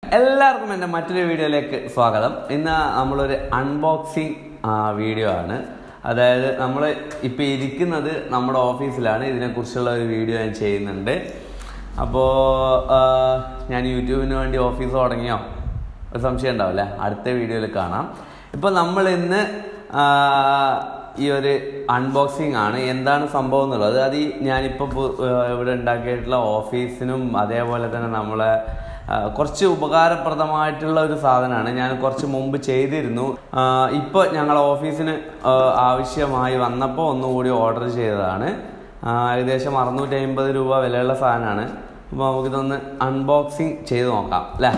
എല്ലാവർക്കും എൻ്റെ മറ്റൊരു വീഡിയോയിലേക്ക് സ്വാഗതം ഇന്ന് നമ്മളൊരു അൺബോക്സിങ് വീഡിയോ ആണ് അതായത് നമ്മൾ ഇപ്പോൾ ഇരിക്കുന്നത് നമ്മുടെ ഓഫീസിലാണ് ഇതിനെക്കുറിച്ചുള്ള ഒരു വീഡിയോ ഞാൻ ചെയ്യുന്നുണ്ട് അപ്പോൾ ഞാൻ യൂട്യൂബിന് വേണ്ടി ഓഫീസ് തുടങ്ങിയോ ഒരു സംശയം ഉണ്ടാവില്ല അടുത്ത വീഡിയോയിൽ കാണാം ഇപ്പോൾ നമ്മൾ ഇന്ന് ആ, ഈ ഒരു അൺബോക്സിങ് ആണ് എന്താണ് സംഭവം എന്നുള്ളത് അത് ഈ ഞാനിപ്പോൾ പു- ആ, ഇവിടെ ഉണ്ടാക്കിയിട്ടുള്ള ഓഫീസിനും അതേപോലെ തന്നെ നമ്മളെ ആ, കുറച്ച് ഉപകാരപ്രദമായിട്ടുള്ള ഒരു സാധനമാണ് ഞാൻ കുറച്ച് മുമ്പ് ചെയ്തിരുന്നു ഇപ്പോൾ ഞങ്ങൾ ഓഫീസിന് ആ, ആവശ്യമായി വന്നപ്പോൾ ഒന്നുകൂടി ഓർഡർ ചെയ്തതാണ് ആ, ഏകദേശം അറുന്നൂറ്റി അമ്പത് രൂപ വിലയുള്ള സാധനമാണ് അപ്പോൾ നമുക്കിതൊന്ന് അൺബോക്സിങ് ചെയ്ത് നോക്കാം അല്ലേ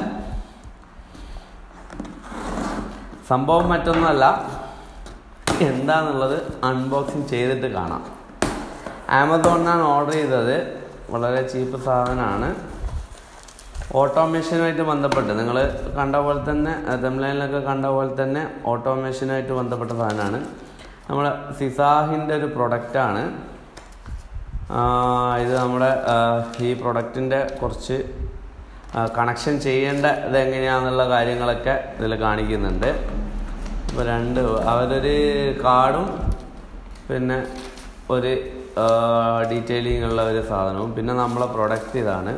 സംഭവം മറ്റൊന്നുമല്ല എന്താന്നുള്ളത് അൺബോക്സിങ് ചെയ്തിട്ട് കാണാം ആമസോണിനാണ് ഓർഡർ ചെയ്തത് വളരെ ചീപ്പ് സാധനമാണ് ഓട്ടോമേഷനുമായിട്ട് ബന്ധപ്പെട്ട് നിങ്ങൾ കണ്ട പോലെ തന്നെ തമിഴ്നാട്ടിലൊക്കെ കണ്ട പോലെ തന്നെ ഓട്ടോമേഷനുമായിട്ട് ബന്ധപ്പെട്ട സാധനമാണ് നമ്മുടെ സിസാഹിൻ്റെ ഒരു പ്രൊഡക്റ്റാണ് ഇത് നമ്മുടെ ആ, ഈ പ്രൊഡക്റ്റിൻ്റെ കുറച്ച് കണക്ഷൻ ചെയ്യേണ്ട ഇത് എങ്ങനെയാണെന്നുള്ള കാര്യങ്ങളൊക്കെ ഇതിൽ കാണിക്കുന്നുണ്ട് ഇപ്പോൾ രണ്ട് അവരൊരു കാർഡും പിന്നെ ഒരു ഡീറ്റെയിലിംഗ് ഉള്ള ഒരു സാധനവും പിന്നെ നമ്മളെ പ്രൊഡക്റ്റ് ഇതാണ്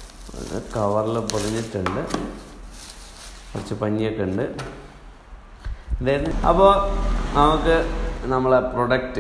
കവറിൽ പൊതിഞ്ഞിട്ടുണ്ട് കുറച്ച് പഞ്ഞിയൊക്കെ ഉണ്ട് ഇതായിരുന്നു അപ്പോൾ നമുക്ക് നമ്മളെ പ്രൊഡക്റ്റ്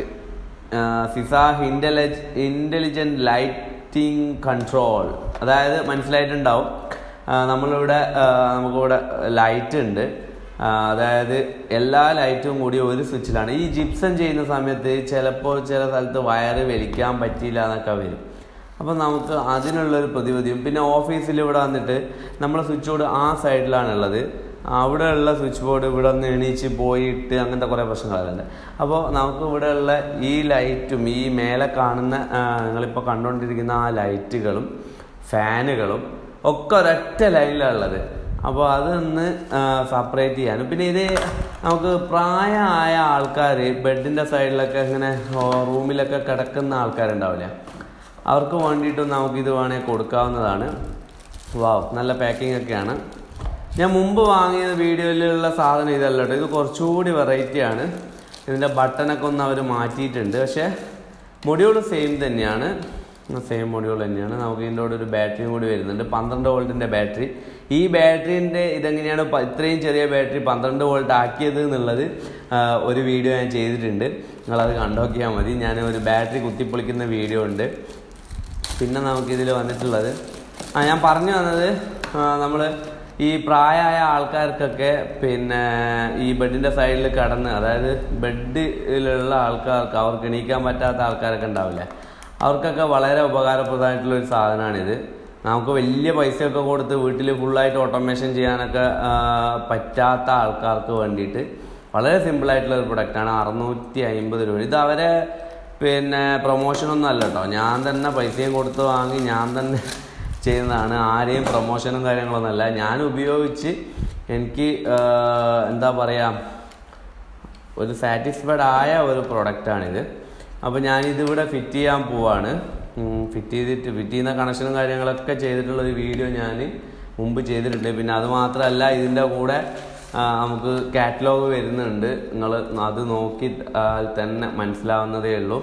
സിസാഹ് ഇൻ്റലിജ് ഇൻ്റലിജൻറ്റ് ലൈറ്റിംഗ് കൺട്രോൾ അതായത് മനസ്സിലായിട്ടുണ്ടാവും ആ, നമ്മളിവിടെ ആ, നമുക്കിവിടെ ലൈറ്റ് ഉണ്ട് ആ, അതായത് എല്ലാ ലൈറ്റും കൂടി ഒരു സ്വിച്ചിലാണ് ഈ ജിപ്സം ചെയ്യുന്ന സമയത്ത് ചിലപ്പോൾ ചില സ്ഥലത്ത് വയറ് വലിക്കാൻ പറ്റിയില്ല എന്നൊക്കെ വരും അപ്പം നമുക്ക് അതിനുള്ളൊരു പ്രതിവിധിയും പിന്നെ ഓഫീസിൽ ഇവിടെ വന്നിട്ട് നമ്മുടെ സ്വിച്ച് ബോർഡ് ആ സൈഡിലാണുള്ളത് അവിടെയുള്ള സ്വിച്ച് ബോർഡ് ഇവിടെ നിന്ന് എണീച്ച് പോയിട്ട് അങ്ങനത്തെ കുറേ പ്രശ്നങ്ങളുണ്ട് അപ്പോൾ നമുക്ക് ഇവിടെയുള്ള ഈ ലൈറ്റും ഈ മേലെ കാണുന്ന ആ, നിങ്ങളിപ്പോൾ കണ്ടുകൊണ്ടിരിക്കുന്ന ആ ലൈറ്റുകളും ഫാനുകളും ഒക്കെ ഒരൊറ്റ ലൈനിലാണ് ഉള്ളത് അപ്പോൾ അതൊന്ന് സെപ്പറേറ്റ് ചെയ്യാനും പിന്നെ ഇത് നമുക്ക് പ്രായമായ ആൾക്കാർ ബെഡിൻ്റെ സൈഡിലൊക്കെ ഇങ്ങനെ റൂമിലൊക്കെ കിടക്കുന്ന ആൾക്കാരുണ്ടാവില്ലേ അവർക്ക് വേണ്ടിയിട്ടും നമുക്കിത് വേണേൽ കൊടുക്കാവുന്നതാണ് വാവ് നല്ല പാക്കിംഗ് ഒക്കെയാണ് ഞാൻ മുമ്പ് വാങ്ങിയ വീഡിയോയിലുള്ള സാധനം ഇതല്ല കേട്ടോ ഇത് കുറച്ചുകൂടി വെറൈറ്റി ആണ് ഇതിൻ്റെ ബട്ടണൊക്കെ ഒന്ന് അവർ മാറ്റിയിട്ടുണ്ട് പക്ഷേ മൊഡ്യൂൾ സെയിം തന്നെയാണ് സെയിം മൊഡ്യൂൾ തന്നെയാണ് നമുക്ക് ഇതിൻ്റെ കൂടെ ഒരു ബാറ്ററിയും കൂടി വരുന്നുണ്ട് പന്ത്രണ്ട് വോൾട്ടിൻ്റെ ബാറ്ററി ഈ ബാറ്ററീൻ്റെ ഇതെങ്ങനെയാണ് പ- ഇത്രയും ചെറിയ ബാറ്ററി പന്ത്രണ്ട് വോൾട്ട് ആക്കിയത് എന്നുള്ളത് ആ, ഒരു വീഡിയോ ഞാൻ ചെയ്തിട്ടുണ്ട് നിങ്ങളത് കണ്ടോക്കിയാൽ മതി ഞാൻ ഒരു ബാറ്ററി കുത്തിപ്പൊളിക്കുന്ന വീഡിയോ ഉണ്ട് പിന്നെ നമുക്കിതിൽ വന്നിട്ടുള്ളത് ആ ഞാൻ പറഞ്ഞു വന്നത് നമ്മൾ ഈ പ്രായമായ ആൾക്കാർക്കൊക്കെ പിന്നെ ഈ ബെഡിൻ്റെ സൈഡിൽ കിടന്ന് അതായത് ബെഡിലുള്ള ആൾക്കാർക്ക് അവർക്ക് എണീക്കാൻ പറ്റാത്ത ആൾക്കാരൊക്കെ ഉണ്ടാവില്ലേ അവർക്കൊക്കെ വളരെ ഉപകാരപ്രദമായിട്ടുള്ള ഒരു സാധനമാണിത് നമുക്ക് വലിയ പൈസയൊക്കെ കൊടുത്ത് വീട്ടിൽ ഫുള്ളായിട്ട് ഓട്ടോമേഷൻ ചെയ്യാനൊക്കെ ആ, പറ്റാത്ത ആൾക്കാർക്ക് വേണ്ടിയിട്ട് വളരെ സിമ്പിളായിട്ടുള്ള ഒരു പ്രൊഡക്റ്റാണ് അറുന്നൂറ്റി അമ്പത് രൂപ ഇത് അവരെ പിന്നെ പ്രൊമോഷനൊന്നും അല്ല കേട്ടോ ഞാൻ തന്നെ പൈസയും കൊടുത്ത് വാങ്ങി ഞാൻ തന്നെ ചെയ്യുന്നതാണ് ആരെയും പ്രൊമോഷനും കാര്യങ്ങളൊന്നും അല്ല ഞാൻ ഉപയോഗിച്ച് എനിക്ക് ആ, എന്താ പറയുക ഒരു സാറ്റിസ്ഫൈഡ് ആയ ഒരു പ്രൊഡക്റ്റാണിത് അപ്പോൾ ഞാനിതിവിടെ ഫിറ്റ് ചെയ്യാൻ പോവാണ് ഫിറ്റ് ചെയ്തിട്ട് ഫിറ്റ് ചെയ്യുന്ന കണക്ഷനും കാര്യങ്ങളൊക്കെ ചെയ്തിട്ടുള്ള ഒരു വീഡിയോ ഞാൻ മുമ്പ് ചെയ്തിട്ടുണ്ട് പിന്നെ അത് മാത്രമല്ല ഇതിൻ്റെ കൂടെ ആ, നമുക്ക് കാറ്റലോഗ് വരുന്നുണ്ട് നിങ്ങൾ അത് നോക്കി തന്നെ മനസ്സിലാവുന്നതേ ഉള്ളൂ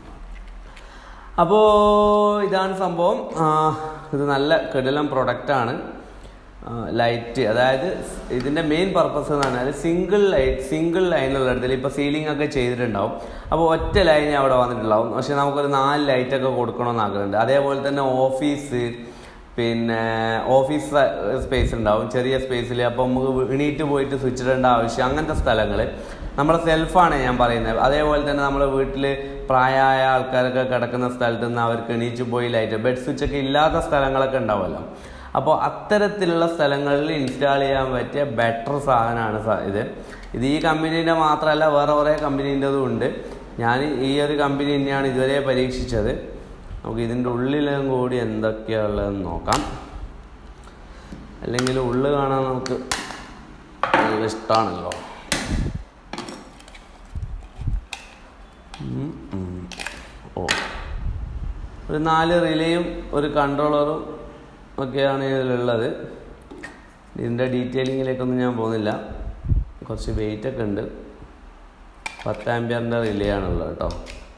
അപ്പോൾ ഇതാണ് സംഭവം ആ, ഇത് നല്ല കിടിലം പ്രൊഡക്റ്റാണ് ലൈറ്റ് അതായത് ഇതിൻ്റെ മെയിൻ പർപ്പസ് എന്ന് പറഞ്ഞാൽ സിംഗിൾ ലൈറ്റ് സിംഗിൾ ലൈനുള്ള ഇടത്തിൽ ഇപ്പോൾ സീലിംഗ് ഒക്കെ ചെയ്തിട്ടുണ്ടാവും അപ്പോൾ ഒറ്റ ലൈനേ അവിടെ വന്നിട്ടുണ്ടാവും പക്ഷെ നമുക്കൊരു നാല് ലൈറ്റൊക്കെ കൊടുക്കണമെന്ന് ആഗ്രഹമുണ്ട് അതേപോലെ തന്നെ ഓഫീസ് പിന്നെ ഓഫീസ് സ്പേസ് ഉണ്ടാവും ചെറിയ സ്പേസിൽ അപ്പോൾ നമുക്ക് എണീറ്റ് പോയിട്ട് സ്വിച്ച് ഇടേണ്ട ആവശ്യം അങ്ങനത്തെ സ്ഥലങ്ങൾ നമ്മുടെ സെൽഫാണ് ഞാൻ പറയുന്നത് അതേപോലെ തന്നെ നമ്മുടെ വീട്ടിൽ പ്രായമായ ആൾക്കാരൊക്കെ കിടക്കുന്ന സ്ഥലത്ത് നിന്ന് അവർക്ക് എണീച്ച് പോയി ലൈറ്റ് ബെഡ് സ്വിച്ച് ഒക്കെ ഇല്ലാത്ത സ്ഥലങ്ങളൊക്കെ ഉണ്ടാവുമല്ലോ അപ്പോൾ അത്തരത്തിലുള്ള സ്ഥലങ്ങളിൽ ഇൻസ്റ്റാൾ ചെയ്യാൻ പറ്റിയ ബെറ്റർ സാധനമാണ് സ- ഇത് ഇത് ഈ കമ്പനീൻ്റെ മാത്രമല്ല വേറെ കുറേ കമ്പനീൻ്റെതും ഉണ്ട് ഞാൻ ഈ ഒരു കമ്പനി തന്നെയാണ് ഇതുവരെ പരീക്ഷിച്ചത് നമുക്ക് ഇതിൻ്റെ ഉള്ളിലും കൂടി എന്തൊക്കെയുള്ളതെന്ന് നോക്കാം അല്ലെങ്കിൽ ഉള്ളു കാണാൻ നമുക്ക് നല്ല ഇഷ്ടമാണല്ലോ ഉം, ഉം. ഓ ഒരു നാല് റിലേയും ഒരു കൺട്രോളറും ഒക്കെയാണ് ഇതിലുള്ളത് ഇതിൻ്റെ ഡീറ്റെയിലിങ്ങിലേക്കൊന്നും ഞാൻ പോകുന്നില്ല കുറച്ച് വെയിറ്റ് ഒക്കെ ഉണ്ട് പത്ത് ആംബിയറിൻ്റെ റിലേ ആണുള്ളത് കേട്ടോ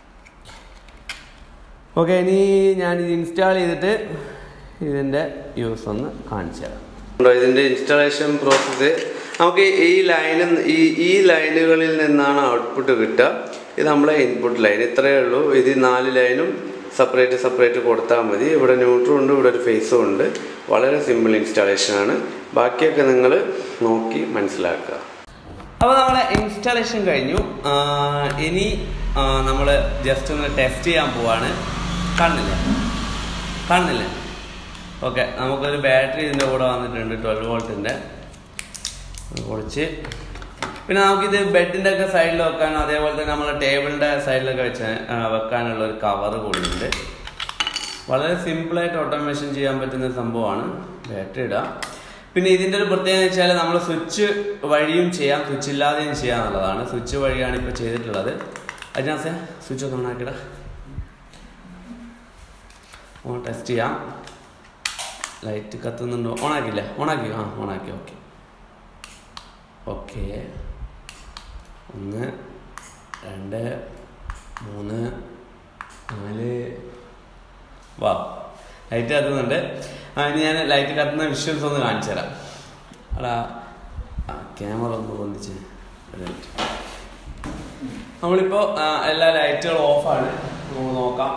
ഓക്കെ ഇനി ഞാൻ ഇത് ഇൻസ്റ്റാൾ ചെയ്തിട്ട് ഇതിൻ്റെ യൂസ് ഒന്ന് കാണിച്ചു തരാം ഇതിൻ്റെ ഇൻസ്റ്റാളേഷൻ പ്രോസസ്സ് നമുക്ക് ഈ ലൈനിൽ ഈ ഈ ലൈനുകളിൽ നിന്നാണ് ഔട്ട്പുട്ട് കിട്ടുക ഇത് നമ്മളെ ഇൻപുട്ട് ലൈൻ ഇത്രയേ ഉള്ളൂ ഇത് നാല് ലൈനും സെപ്പറേറ്റ് സെപ്പറേറ്റ് കൊടുത്താൽ മതി ഇവിടെ ന്യൂട്രും ഉണ്ട് ഇവിടെ ഒരു ഫേസും ഉണ്ട് വളരെ സിമ്പിൾ ഇൻസ്റ്റാളേഷൻ ആണ് ബാക്കിയൊക്കെ നിങ്ങൾ നോക്കി മനസ്സിലാക്കുക അപ്പോൾ നമ്മളെ ഇൻസ്റ്റാളേഷൻ കഴിഞ്ഞു ആ, ഇനി നമ്മൾ ജസ്റ്റ് ഒന്ന് ടെസ്റ്റ് ചെയ്യാൻ പോവാണ് കാണുന്നില്ല കാണുന്നില്ല ഓക്കെ നമുക്കൊരു ബാറ്ററി ഇതിൻ്റെ കൂടെ വന്നിട്ടുണ്ട് ട്വൽവ് വോൾട്ടിൻ്റെ കുറച്ച് പിന്നെ നമുക്കിത് ബെഡിൻ്റെ ഒക്കെ സൈഡിൽ വെക്കാനോ അതേപോലെ തന്നെ നമ്മളെ ടേബിളിൻ്റെ സൈഡിലൊക്കെ വെച്ച് ആ, വെക്കാനുള്ള ഒരു കവർ കൂടിയുണ്ട് വളരെ സിമ്പിളായിട്ട് ഓട്ടോമേഷൻ ചെയ്യാൻ പറ്റുന്ന ഒരു സംഭവമാണ് ബാറ്ററി ഇടാം പിന്നെ ഇതിൻ്റെ ഒരു പ്രത്യേകത വെച്ചാൽ നമ്മൾ സ്വിച്ച് വഴിയും ചെയ്യാം സ്വിച്ച് ഇല്ലാതെയും ചെയ്യാം എന്നുള്ളതാണ് സ്വിച്ച് വഴിയാണ് ഇപ്പോൾ ചെയ്തിട്ടുള്ളത് അതിനകത്ത് സ്വിച്ച് ഒന്ന് ഓണാക്കിട ഓൺ ടെസ്റ്റ് ചെയ്യാം ലൈറ്റ് കത്തുന്നുണ്ടോ ഓണാക്കില്ല ഓണാക്കി ആ ഓണാക്കി ഓക്കെ ഓക്കെ ഒന്ന് രണ്ട് മൂന്ന് നാല് വാ ലൈറ്റ് കത്തുന്നുണ്ട് ആ ഇനി ഞാൻ ലൈറ്റ് കത്തുന്ന വിഷ്വൽസ് ഒന്ന് കാണിച്ചു തരാം അടാ ആ ക്യാമറ ഒന്ന് പൊന്നിച്ച് ഒരു minute. നമ്മളിപ്പോ ആ, എല്ലാ ലൈറ്റുകളും ഓഫാണ് നമുക്ക് നോക്കാം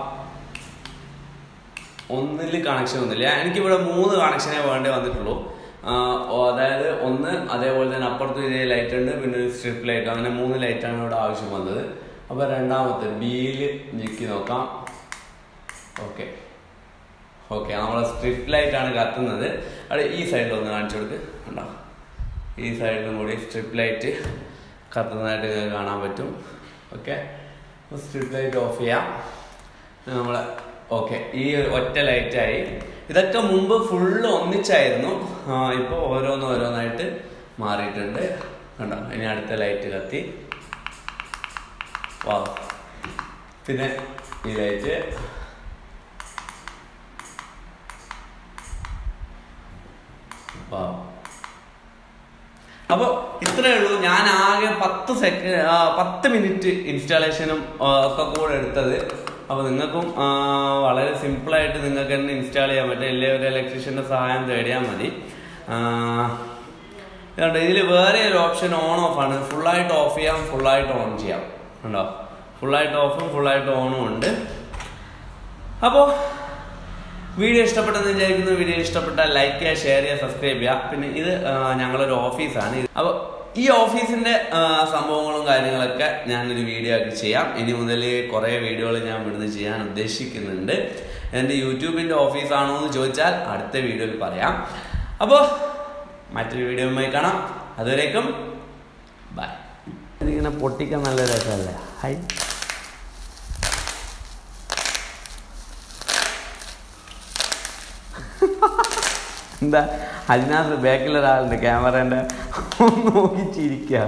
ഒന്നിൽ കണക്ഷൻ ഒന്നുമില്ല എനിക്കിവിടെ മൂന്ന് കണക്ഷനേ വേണ്ടേ വന്നിട്ടുള്ളൂ ആ, ഓ, അതായത് ഒന്ന് അതേപോലെ തന്നെ അപ്പുറത്ത് ഇതേ ലൈറ്റ് ഉണ്ട് പിന്നെ ഒരു സ്ട്രിപ്പ് ലൈറ്റ് അങ്ങനെ മൂന്ന് ലൈറ്റാണ് ഇവിടെ ആവശ്യം വന്നത് അപ്പോൾ രണ്ടാമത്തെ ബിയിൽ ഞെക്കി നോക്കാം ഓക്കെ ഓക്കെ നമ്മളെ സ്ട്രിപ്പ് ലൈറ്റ് ആണ് കത്തുന്നത് അവിടെ ഈ സൈഡിൽ ഒന്ന് കാണിച്ചു കൊടുക്ക് കണ്ടോ ഈ സൈഡിലും കൂടി സ്ട്രിപ്പ് ലൈറ്റ് കത്തുന്നതായിട്ട് നിങ്ങൾക്ക് കാണാൻ പറ്റും ഓക്കെ സ്ട്രിപ്പ് ലൈറ്റ് ഓഫ് ചെയ്യാം നമ്മളെ ഓക്കെ ഈ ഒറ്റ ലൈറ്റായി ഇതൊക്കെ മുമ്പ് ഫുള്ള് ഒന്നിച്ചായിരുന്നു ഇപ്പോൾ ഓരോന്ന് ഓരോന്നായിട്ട് മാറിയിട്ടുണ്ട് കണ്ടോ ഇനി അടുത്ത ലൈറ്റ് കത്തി വാ പിന്നെ ഈ ലൈറ്റ് വാ അപ്പോൾ ഇത്രയേ ഉള്ളൂ ഞാൻ ആകെ പത്ത് സെക്കൻഡ് പത്ത് മിനിറ്റ് ഇൻസ്റ്റാളേഷനും ആ, ഒക്കെ കൂടെ എടുത്തത് അപ്പോൾ നിങ്ങൾക്കും ആ, വളരെ സിമ്പിളായിട്ട് നിങ്ങൾക്ക് തന്നെ ഇൻസ്റ്റാൾ ചെയ്യാൻ പറ്റും ഇല്ലേ ഒരു ഇലക്ട്രീഷ്യൻ്റെ സഹായം തേടിയാൽ മതി ഇതുണ്ട് ഇതിൽ വേറെ ഒരു ഓപ്ഷൻ ഓൺ ഓഫ് ആണ് ഫുള്ളായിട്ട് ഓഫ് ചെയ്യാം ഫുള്ളായിട്ട് ഓൺ ചെയ്യാം ഉണ്ടോ ഫുള്ളായിട്ട് ഓഫും ഫുള്ളായിട്ട് ഓണും ഉണ്ട് അപ്പോൾ വീഡിയോ ഇഷ്ടപ്പെട്ടെന്ന് വിചാരിക്കുന്നു വീഡിയോ ഇഷ്ടപ്പെട്ടാൽ ലൈക്ക് ചെയ്യുക ഷെയർ ചെയ്യുക സബ്സ്ക്രൈബ് ചെയ്യുക പിന്നെ ഇത് ആ, ഞങ്ങളൊരു ഓഫീസാണ് അപ്പോൾ ഈ ഓഫീസിന്റെ ആ, സംഭവങ്ങളും കാര്യങ്ങളൊക്കെ ഞാനൊരു വീഡിയോ ആക്കി ചെയ്യാം ഇനി മുതൽ കുറേ വീഡിയോകൾ ഞാൻ ഇവിടുന്ന് ചെയ്യാൻ ഉദ്ദേശിക്കുന്നുണ്ട് എൻ്റെ യൂട്യൂബിൻ്റെ ഓഫീസാണോ എന്ന് ചോദിച്ചാൽ അടുത്ത വീഡിയോയിൽ പറയാം അപ്പോൾ മറ്റൊരു വീഡിയോയുമായി കാണാം അതുവരേക്കും ബൈ ഇതിങ്ങനെ പൊട്ടിക്കാൻ നല്ല രസമല്ലേ ഹൈ എന്താ അതിനകത്ത് ബാക്കിൽ ഒരാളുണ്ട് ക്യാമറേൻ്റെ നോക്കി ചിരിക്കുക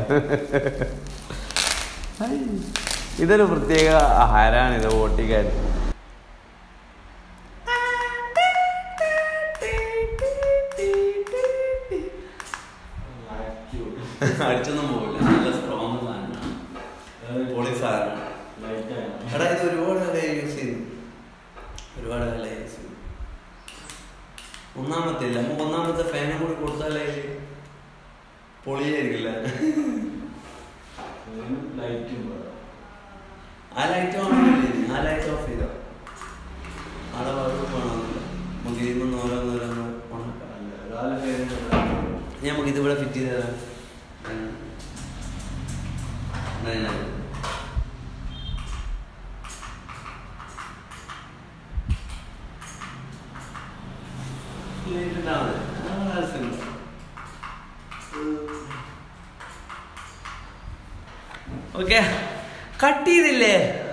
ഇതൊരു പ്രത്യേക ആഹാരമാണ് ഇത് ഓട്ടിക്കാൻ അടിച്ചൊന്നും പോകില്ല നല്ല സ്ട്രോങ് സാധനമാണ് പൊളി സാധനമാണ് എടാ ഇത് ഒരുപാട് വില യൂസ് ചെയ്യുന്നു ഒരുപാട് വില യൂസ് ചെയ്യുന്നു ഒന്നാമത്തെ ഇല്ല നമുക്ക് ഒന്നാമത്തെ ഫാനും കൂടി കൊടുത്താലേ പൊളിയായിരിക്കില്ല ആ ലൈറ്റ് ഓണില്ലേ ആ ലൈറ്റ് ഓഫ് ചെയ്തോ ആളെ വകുപ്പ് വേണമെന്നില്ല നമുക്ക് ഇതിൽ ഓരോന്ന് ഓരോന്ന് ഓണാക്കാം നമുക്ക് ഇതിവിടെ ഫിറ്റ് ചെയ്ത് തരാം ഉം. ഉം, ഉം. Light ഇട്ടാ മതി. ആ, വളരെ simple. ഓക്കെ കട്ട് ചെയ്തില്ലേ